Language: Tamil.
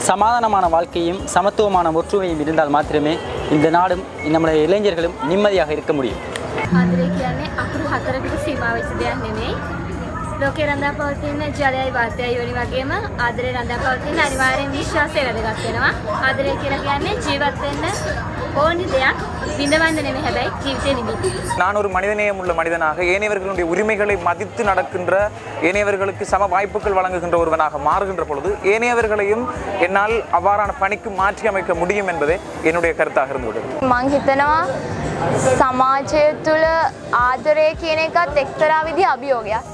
சமாதானமான வாழ்க்கையும் சமத்துவமான ஒற்றுமையும் இருந்தால் மாத்திரமே இந்த நாடும் நம்முடைய இளைஞர்களும் நிம்மதியாக இருக்க முடியும் ආදරය කියන්නේ අකුරු හතරකට සීමා වෙච්ච දෙයක් නෙමෙයි. ලෝකේ රඳා පවතින ජලයයි වාතයයි වලින් වගේම ආදරය රඳා පවතින අනිවාර්යෙන් විශ්වාසය වැදගත් වෙනවා. ආදරය කියලා කියන්නේ ජීවත් වෙන්න ඕනි දෙයක්. විඳවන්න නෙමෙයි හැබැයි ජීවිතේ නිමිති. நான் ஒரு மனிதநேயம் உள்ள மனிதனாக ஏனையவர்களுடைய உரிமைகளை மதித்து நடக்கின்ற ஏனையவர்களுக்கு சம வாய்ப்புகள் வழங்குகின்ற ஒருவனாக மாறுகின்ற பொழுது ஏனையவர்களையும் என்னால் அவ்வாறான பணிக்கு மாற்றி அமைக்க முடியும் என்பதே என்னுடைய கருத்தாக இருந்துவிட்டது මං හිතනවා සමාජය තුළ ආදරය කියන එකත් එක්තරා විදි අභියෝගයක්